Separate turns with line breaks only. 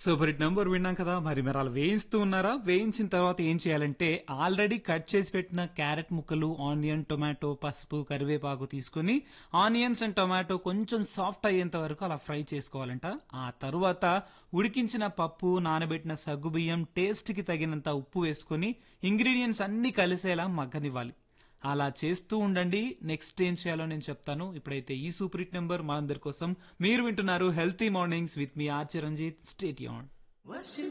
super hit number విన్నాం కదా మరి మీరు అలా వేయిస్తూ ఉన్నారా వేయించిన తర్వాత ఏం చేయాలంటే ఆల్రెడీ కట్ చేసి పెట్టిన క్యారెట్ ముక్కలు ఆనియన్ టొమాటో పసుపు కరివేపాకు తీసుకుని ఆనియన్స్ అండ్ టొమాటో కొంచెం సాఫ్ట్ అయ్యేంత వరకు అలా ఫ్రై చేసుకోవాలంట ఆ తరువాత ఉడికించిన పప్పు నానబెట్టిన సగ్గుబియ్యం టేస్ట్కి తగినంత ఉప్పు వేసుకొని ఇంగ్రీడియంట్స్ అన్ని కలిసేలా మగ్గనివ్వాలి అలా చేస్తూ ఉండండి నెక్స్ట్ ఏం చేయాలో నేను చెప్తాను ఇప్పుడైతే ఈ సూపర్ హిట్ నెంబర్ మా అందరి కోసం మీరు వింటున్నారు healthy mornings with me R Chiranjit stay యూన్
వర్షం